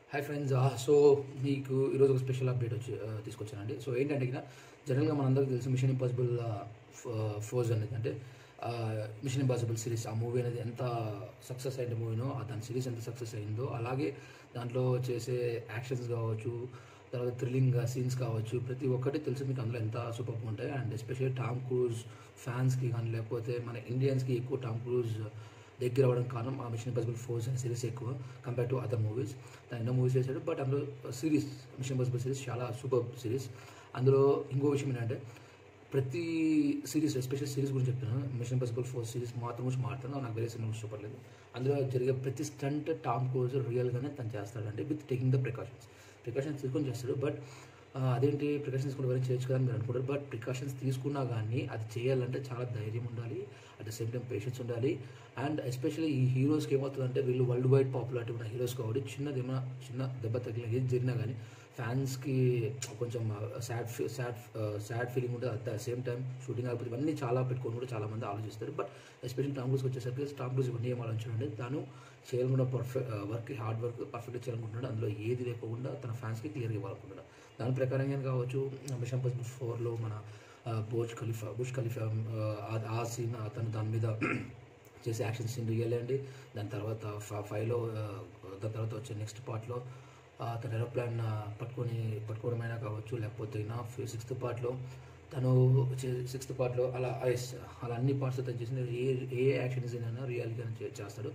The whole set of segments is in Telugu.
హాయ్ ఫ్రెండ్స్ సో మీకు ఈరోజు ఒక స్పెషల్ అప్డేట్ వచ్చి ఆ, తీసుకొచ్చానండి సో ఏంటంటే ఇక్కడ జనరల్గా మనందరికీ తెలుసు మిషన్ ఇంపాసిబుల్ ఫోర్స్ అనేది అంటే మిషన్ ఇంపాసిబుల్ సిరీస్ ఆ మూవీ అనేది ఎంత సక్సెస్ అయిన మూవీనో ఆ దాని సిరీస్ ఎంత సక్సెస్ అయిందో అలాగే దాంట్లో చేసే యాక్షన్స్ కావచ్చు తర్వాత థ్రిల్లింగ్ సీన్స్ కావచ్చు ప్రతి ఒక్కటి తెలుసు మీకు అందులో ఎంత సూపర్ ఉంటాయి అండ్ ఎస్పెషల్లీ టామ్ క్రూజ్ ఫ్యాన్స్కి కానీ లేకపోతే మన ఇండియన్స్కి ఎక్కువ టామ్ క్రూజ్ దగ్గర అవ్వడం కారణం ఆ మిషన్ ఇంపాసిబుల్ ఫోర్స్ అనే సిరీస్ ఎక్కువ కంపేర్ టు అదర్ మూవీస్ తను ఎన్నో మూవీస్ చేశాడు బట్ అందులో సిరీస్ మిషన్ ఇంపాసిబుల్ సిరీస్ చాలా సూపర్ సిరీస్ అందులో ఇంకో విషయం ఏంటంటే ప్రతి సిరీస్ ఎస్పెషల్ సిరీస్ గురించి చెప్తున్నాను మిషన్ ఇంపాసిబుల్ ఫోర్ సిరీస్ మాత్రం గురించి మాట్లాడుతున్నాను నాకు వేరే సినిమా సూపర్ లేదు అందులో జరిగే ప్రతి స్టంట్ టామ్ క్రూజ్ రియల్గానే తను చేస్తాడండి with taking the precautions precautions తీసుకొని చేస్తాడు బట్ అదేంటి ప్రికాషన్స్ తీసుకుని ఎవరైనా చేయొచ్చు కదా అని మీరు అనుకుంటారు బట్ ప్రికాషన్స్ తీసుకున్నా కానీ అది చేయాలంటే చాలా ధైర్యం ఉండాలి at the same time patience ఉండాలి అండ్ ఎస్పెషల్లీ ఈ హీరోస్కి ఏమవుతుందంటే వీళ్ళు వరల్డ్ వైడ్ పాపులారిటీ ఉన్న హీరోస్ కాబట్టి చిన్నది ఏమైనా చిన్న దెబ్బ తగిలిన ఏది జరిగినా కానీ ఫ్యాన్స్కి కొంచెం సాడ్ సాడ్ సాడ్ ఫీలింగ్ ఉంటుంది at the same time shooting అయిపోతే ఇవన్నీ చాలా పెట్టుకొని కూడా చాలా మంది ఆలోచిస్తారు బట్ ఎస్పెషల్లీ టామ్ క్రూజ్కి వచ్చేసరికి టామ్ క్రూజ్ ఇవన్నీ ఏం ఆలోచించండి తాను చేయాలనుకున్న పర్ఫెక్ట్ వర్క్ హార్డ్ వర్క్ పర్ఫెక్ట్గా చేయాలనుకుంటున్నాడు అందులో ఏది లేకుండా తన ఫ్యాన్స్కి క్లియర్గా ఇవ్వాలనుకుంటున్నాడు దాని ప్రకారంగా కావచ్చు మిషన్ పాసిబుల్ ఫోర్లో మన బోజ్ ఖలీఫా బుష్ ఖలీఫా ఆ- ఆ సీన్ అతను దాని మీద చేసే యాక్షన్ సీన్ రియల్ అండి దాని తర్వాత ఫైవ్లో దాని తర్వాత వచ్చే నెక్స్ట్ పార్ట్లో తన ఏరోప్లాన్ పట్టుకొని పట్టుకోవడమైనా కావచ్చు లేకపోతే నా సిక్స్త్ పార్ట్లో తను సిక్స్త్ పార్ట్లో అలా ఎస్ అలా అన్ని పార్ట్స్ తను చేసిన ఏ ఏ యాక్షన్ సీన్ అయినా రియల్గా చేస్తాడు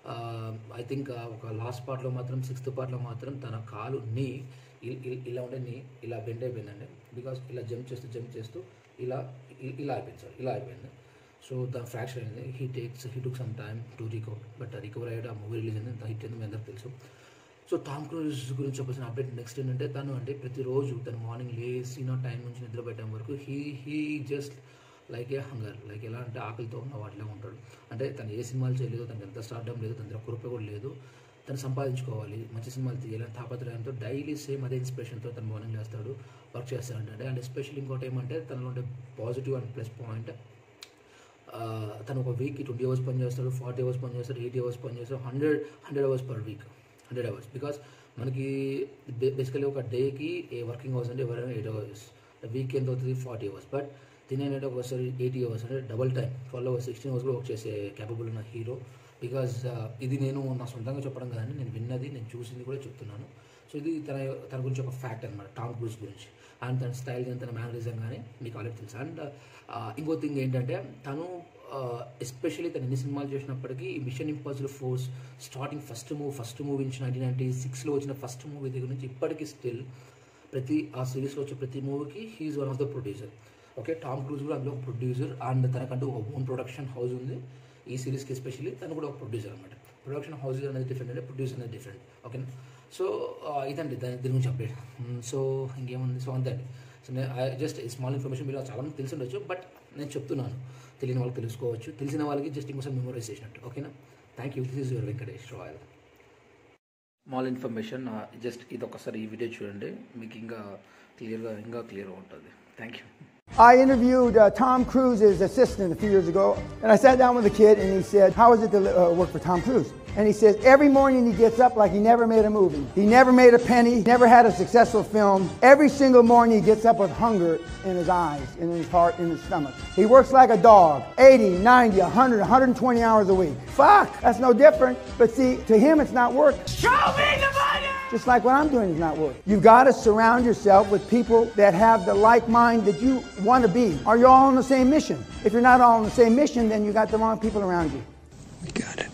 ఐ థింక్ ఒక లాస్ట్ పార్ట్లో మాత్రం సిక్స్త్ పార్ట్లో మాత్రం తన కాలు నీ ఇ- ఇ- ఇలా ఉండే నీ ఇలా బెండ్ అయిపోయిందండి బికాస్ ఇలా జంప్ చేస్తూ జంప్ చేస్తూ ఇలా ఇ- ఇలా అయిపోయింది సార్ ఇలా అయిపోయింది సో ద ఫ్రాక్చర్ అయింది he takes he took some time to recover but recover అయ్యాడు ఆ మూవీ రిలీజ్ అయింది హిట్ అయింది మీ అందరికి తెలుసు సో టామ్ క్రూజ్ గురించి చెప్పాల్సిన అప్డేట్ నెక్స్ట్ ఏంటంటే తను అంటే ప్రతిరోజు తను మార్నింగ్ లేసి నా టైం నుంచి నిద్ర పెట్టడం వరకు he he just like a hunger like ఎలా అంటే ఆకలితో ఉన్న వాటిలో ఉంటాడు అంటే తను ఏ సినిమాలు చేయలేదు తనకు ఎంత స్టార్టం లేదు తన దగ్గర కురప కూడా లేదు తను సంపాదించుకోవాలి మంచి సినిమాలు తీయాలని తాపత్రయంతో డైలీ సేమ్ అదే ఇన్స్పిరేషన్తో తను మార్నింగ్ చేస్తాడు వర్క్ చేస్తాడంటే అండ్ ఎస్పెషల్లీ ఇంకోటి ఏమంటే తనలో ఉండే పాజిటివ్ అండ్ ప్లస్ పాయింట్ ఆ, తను ఒక వీక్కి ట్వంటీ అవర్స్ పని చేస్తాడు ఫార్టీ అవర్స్ పని చేస్తాడు ఎయిటీ అవర్స్ పని చేస్తాడు hundred hundred hours per week hundred hours because మనకి బేసికలీ ఒక డేకి ఏ వర్కింగ్ అవర్స్ అంటే ఎవరైనా ఎయిట్ అవర్స్ వీక్ ఎంత అవుతుంది ఫార్టీ అవర్స్ బట్ తినేంటే ఒకసారి ఎయిటీ అవర్స్ అంటే double time twelve hours sixteen hours కూడా వర్క్ చేసే క్యాపబుల్ ఉన్న హీరో బికాజ్ ఇది నేను నా సొంతంగా చెప్పడం కదండి నేను విన్నది నేను చూసింది కూడా చెప్తున్నాను సో ఇది తన తన గురించి ఒక ఫ్యాక్ట్ అనమాట టామ్ క్రూజ్ గురించి అండ్ తన స్టైల్ కానీ తన మేనరిజం కానీ మీకు ఆల్రెడీ తెలుసు అండ్ ఇంకో థింగ్ ఏంటంటే తను ఎస్పెషల్లీ తను ఎన్ని సినిమాలు చేసినప్పటికీ ఈ mission impossible force starting first movie first movie నుంచి నైన్టీన్ నైన్టీ సిక్స్లో వచ్చిన ఫస్ట్ మూవీ దగ్గర నుంచి ఇప్పటికీ స్టిల్ ప్రతి ఆ సిరీస్లో వచ్చే ప్రతి మూవీకి he's one of the producer okay Tom Cruise కూడా అందులో ఒక ప్రొడ్యూసర్ అండ్ తనకంటూ ఒక ఓన్ ప్రొడక్షన్ హౌస్ ఉంది ఈ సిరీస్కి ఎస్పెషల్లీ తను కూడా ఒక ప్రొడ్యూసర్ అనమాట ప్రొడక్షన్ హౌస్ అనేది డిఫరెంట్ అంటే ప్రొడ్యూసర్ అనేది డిఫరెంట్ ఓకేనా సో ఇదండి దాని దీని గురించి అప్డేట్ సో ఇంకేముంది సో అంతే అండి సో నేను జస్ట్ స్మాల్ ఇన్ఫర్మేషన్ మీరు చాలామంది తెలిసి ఉండొచ్చు బట్ నేను చెప్తున్నాను తెలియని వాళ్ళకి తెలుసుకోవచ్చు తెలిసిన వాళ్ళకి జస్ట్ ఇంకోసారి మెమోరైజ్ చేసినట్టు ఓకేనా thank you this is your Venkatesh Royal small information just ఇది ఒకసారి ఈ వీడియో చూడండి మీకు ఇంకా క్లియర్గా ఇంకా క్లియర్గా ఉంటుంది thank you I interviewed uh, Tom Cruise's assistant a few years ago, and I sat down with the kid, and he said, "How is it to uh, work for Tom Cruise?" And he says, "Every morning he gets up like he never made a movie. He never made a penny. Never had a successful film. Every single morning he gets up with hunger in his eyes, in his heart, in his stomach. He works like a dog, 80, 90, 100, 120 hours a week. Fuck, that's no different. But see, to him it's not work. Show me the money." Just like what I'm doing is not work. You've got to surround yourself with people that have the like mind that you want to be. Are you all on the same mission? If you're not all on the same mission, then you got the wrong people around you. We got it.